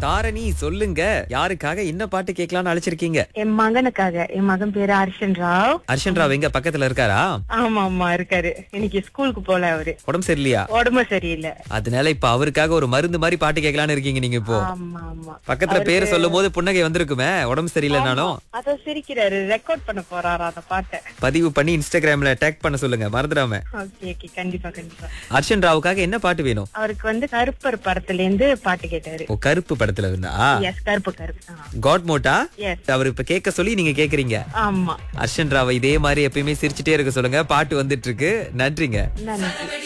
தாரணி சொல்லுங்க யாருக்காக என்ன பாட்டு கேட்கலாம்னு அழைச்சிருக்கீங்க என் மகனுக்காக என் மகன் பேரு ஹர்ஷன் ராவ் அர்ஷன் ராவ் எங்க பக்கத்துல இருக்காரா ஆமா ஆமா இருக்காரு இன்னைக்கு ஸ்கூலுக்கு போல அவரு உடம்பு சரியில்லையா உடம்பு சரியில்லை அதனால இப்ப அவருக்காக ஒரு மருந்து மாதிரி பாட்டு கேட்கலாம்னு இருக்கீங்க நீங்க இப்போ ஆமா ஆமா பக்கத்துல பேரு சொல்லும் போது புன்னகை வந்திருக்குமே உடம்பு சரியில்லைனாலும் அத சிரிக்கிறாரு ரெக்கார்ட் பண்ண போறாரா அந்த பாட்டை பதிவு பண்ணி இன்ஸ்டாகிராம்ல டேக் பண்ண சொல்லுங்க மறந்துடாம ஓகே ஓகே கண்டிப்பா கண்டிப்பா அர்ஷன் ராவுக்காக என்ன பாட்டு வேணும் அவருக்கு வந்து கருப்பர் படத்துல இருந்து பாட்டு கேட்டாரு ஓ கருப்பு படத்துல இருந்தா எஸ் கருப்பு கருப்பு ஆ. God மோட்டா Yes. அவர் இப்ப கேட்க சொல்லி நீங்க கேக்குறீங்க ஆமா அர்ஷன் ராவை இதே மாதிரி எப்பயுமே சிரிச்சுட்டே இருக்க சொல்லுங்க பாட்டு வந்துட்டு இருக்கு நன்றிங்க நன்றி